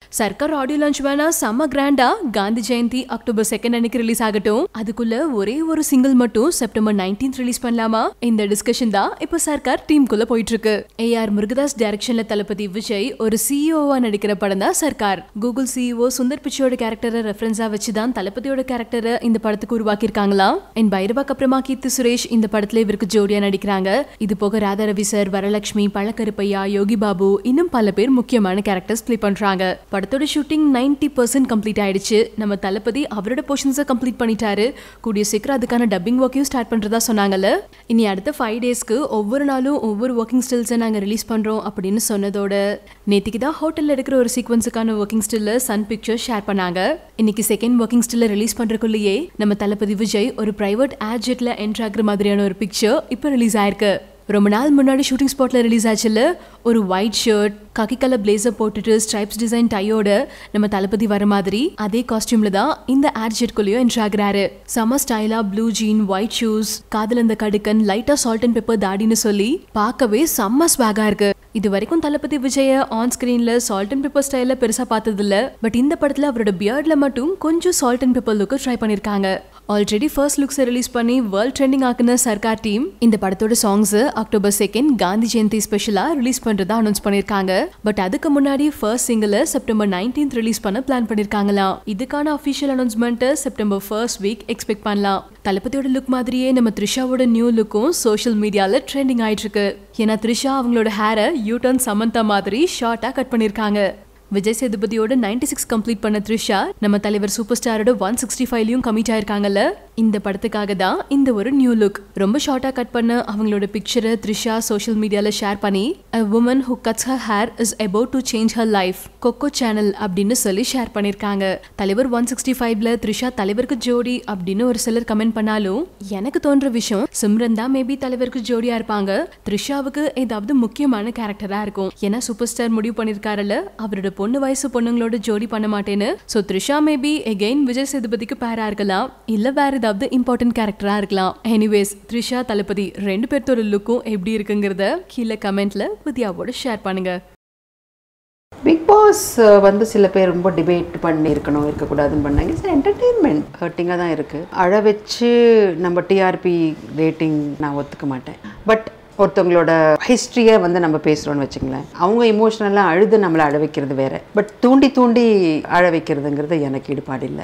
Sarkar audio launch வேணா செம்ம கிராண்டா காந்தி ஜெயந்தி அக்டோபர் செகண்ட் அன்னைக்கு ரிலீஸ் ஆகட்டும் அதுக்குள்ள ஒரே ஒரு சிங்கிள் மட்டும் செப்டம்பர் 19th ரிலீஸ் பண்ணலாமா இந்த டிஸ்கஷன் தான் இப்போ சர்க்கார் டீமுக்குள்ள போயிட்டு இருக்கு ஏ ஆர் முருகதாஸ் டைரக்ஷன்ல தளபதி விஜய் ஒரு சிஇஓவா நடிக்கிற படம் தான் சர்க்கார் கூகுள் சிஇஓ சுந்தர் பிச்சையோட கேரக்டரை ரெஃபரன்ஸா வச்சு தான் தளபதியோட கேரக்டரை இந்த படத்துக்கு உருவாக்கியிருக்காங்களாம் என் பைரவாக்கு அப்புறமா கீர்த்தி சுரேஷ் இந்த படத்துல இவருக்கு ஜோடியா நடிக்கிறாங்க இது போக ராதா ரவி சார் வரலட்சுமி பழக்கருப்பையா யோகி பாபு இன்னும் பல பேர் முக்கியமான கேரக்டர்ஸ் ப்ளே பண்றாங்க படத்தோட ஷூட்டிங் 90% பர்சன்ட் கம்ப்ளீட் ஆயிடுச்சு நம்ம தளபதி அவரோட போர்ஷன்ஸை கம்ப்ளீட் பண்ணிட்டாரு கூடிய சீக்கிரம் அதுக்கான டப்பிங் ஒர்க்கையும் ஸ்டார்ட் பண்றதா சொன்னாங்கல்ல இனி அடுத்த ஃபைவ் டேஸ்க்கு ஒவ்வொரு நாளும் ஒவ்வொரு ஒர்க்கிங் ஸ்டில்ஸை நாங்க ரிலீஸ் பண்றோம் அப்படின்னு சொன்னதோட நேத்திக்கு தான் ஹோட்டல்ல எடுக்கிற ஒரு சீக்வன்ஸுக்கான ஒர்க்கிங் ஸ்டில்ல சன் பிக்சர்ஸ் ஷேர் பண்ணாங்க இன்னைக்கு செகண்ட் ஒர்க்கிங் ஸ்டில்ல ரிலீஸ் பண்றதுக்குள்ளேயே நம்ம தளபதி விஜய் ஒரு பிரைவேட் ஏர் ஜெட்ல என்ட்ரு ஆகுற மாதிரியான ஒரு பிக்சர் இப்போ ரிலீஸ் ஆயிருக்கு ரொம்ப நாள் முன்னாடி ஷூட்டிங் ஸ்பாட்ல ரிலீஸ் ஆச்சுல ஒரு white shirt khaki colour blazer போட்டுட்டு ஸ்ட்ரைப்ஸ் டிசைன் டையோட நம்ம தளபதி வர மாதிரி அதே காஸ்டியூம்ல தான் இந்த ஏர் ஜெட்குள்ளேயும் என்ட்ரு ஆகுறாரு செம ஸ்டைலா ப்ளூ ஜீன் ஒயிட் ஷூஸ் காதல் அந்த கடுக்கன் லைட்டா சால்ட் அண்ட் பெப்பர் தாடின்னு சொல்லி பார்க்கவே செம்ம ஸ்வாகா இருக்கு இது வரைக்கும் தளபதி விஜய ஆன் ஸ்கிரீன்ல சால்ட் அண்ட் பெப்பர் ஸ்டைல பெருசா பார்த்தது இல்ல பட் இந்த படத்துல அவரோட பியர்ட்ல மட்டும் கொஞ்சம் salt and pepper look try பண்ணிருக்காங்க ஆல்ரெடி ஃபர்ஸ்ட் லுக்ஸை ரிலீஸ் பண்ணி வேர்ல்ட் ட்ரெண்டிங் ஆக்குன சர்க்கார் டீம் இந்த படத்தோட songs October second Gandhi Jayanti ஸ்பெஷலா ரிலீஸ் பண்றதா அனௌன்ஸ் பண்ணிருக்காங்க பட் அதுக்கு முன்னாடி ஃபர்ஸ்ட் சிங்கிளை செப்டம்பர் 19th ரிலீஸ் பண்ண பிளான் பண்ணிருக்காங்களாம் இதுக்கான அஃபிஷியல் அனௌன்ஸ்மெண்ட்டை செப்டம்பர் ஃபர்ஸ்ட் வீக் எக்ஸ்பெக்ட் பண்ணலாம் தளபதியோட லுக் மாதிரியே நம்ம த்ரிஷாவோட நியூ லுக்கும் சோஷியல் மீடியால ட்ரெண்டிங் ஆயிட்டு இருக்கு ஏன்னா த்ரிஷா அவங்களோட ஹேரை யூ டர்ன் சமந்தா மாதிரி ஷார்ட்டா கட் பண்ணிருக்காங்க விஜய் சேதுபதியோட 96 சிக்ஸ் கம்ப்ளீட் பண்ண த்ரிஷா நம்ம தலைவர் சூப்பர் ஸ்டாரோட ஒன் சிக்ஸ்டி ஃபைவ்லையும் கமிட் ஆயிருக்காங்கல்ல இந்த படத்துக்காக தான் இந்த ஒரு நியூ லுக் ரொம்ப ஷார்ட்டா கட் பண்ண அவங்களோட பிக்சரை த்ரிஷா சோஷியல் மீடியால ஷேர் பண்ணி a woman who cuts her hair is about to change her life Coco Chanel அப்படின்னு சொல்லி ஷேர் பண்ணிருக்காங்க தலைவர் ஒன் சிக்ஸ்டி ஃபைவ்ல த்ரிஷா தலைவருக்கு ஜோடி அப்படின்னு ஒரு சிலர் கமெண்ட் பண்ணாலும் எனக்கு தோன்ற விஷயம் சிம்ரன் தான் மேபி தலைவருக்கு ஜோடியா இருப்பாங்க த்ரிஷாவுக்கு ஏதாவது முக்கியமான கேரக்டரா இருக்கும் ஏன்னா சூப்பர் ஸ்டார் முடிவு பண்ணிருக்காருல்ல அவரோட பொண்ணு வயசு பொண்ணுங்களோட ஜோடி பண்ண மாட்டேன்னு so Trisha maybe again Vijay சேதுபதிக்கு பேரா இருக்கலாம் இல்ல வேற ஏதாவது இம்பார்ட்டன்ட் கேரக்டரா இருக்கலாம் எனிவேஸ் த்ரிஷா தளபதி ரெண்டு பேர்த்தோட லுக்கும் எப்படி இருக்குங்கிறத கீழே கமெண்ட்ல வித்யாவோட ஷேர் பண்ணுங்க பிக் பாஸ் வந்து சில பேர் ரொம்ப டிபேட் பண்ணி இருக்கணும் இருக்கக்கூடாதுன்னு பண்ணாங்க சார் என்டர்டெயின்மெண்ட் ஹர்ட்டிங்காக தான் இருக்குது அழ வச்சு நம்ம டிஆர்பி ரேட்டிங் நான் ஒத்துக்க மாட்டேன் பட் ஒருத்தவங்களோட ஹிஸ்ட்ரியை வந்து நம்ம பேசுகிறோன்னு வச்சுங்களேன் அவங்க இமோஷ்னலாக அழுது நம்மளை அழ வைக்கிறது வேற பட் தூண்டி தூண்டி அழ வைக்கிறதுங்கிறது எனக்கு ஈடுபாடு இல்லை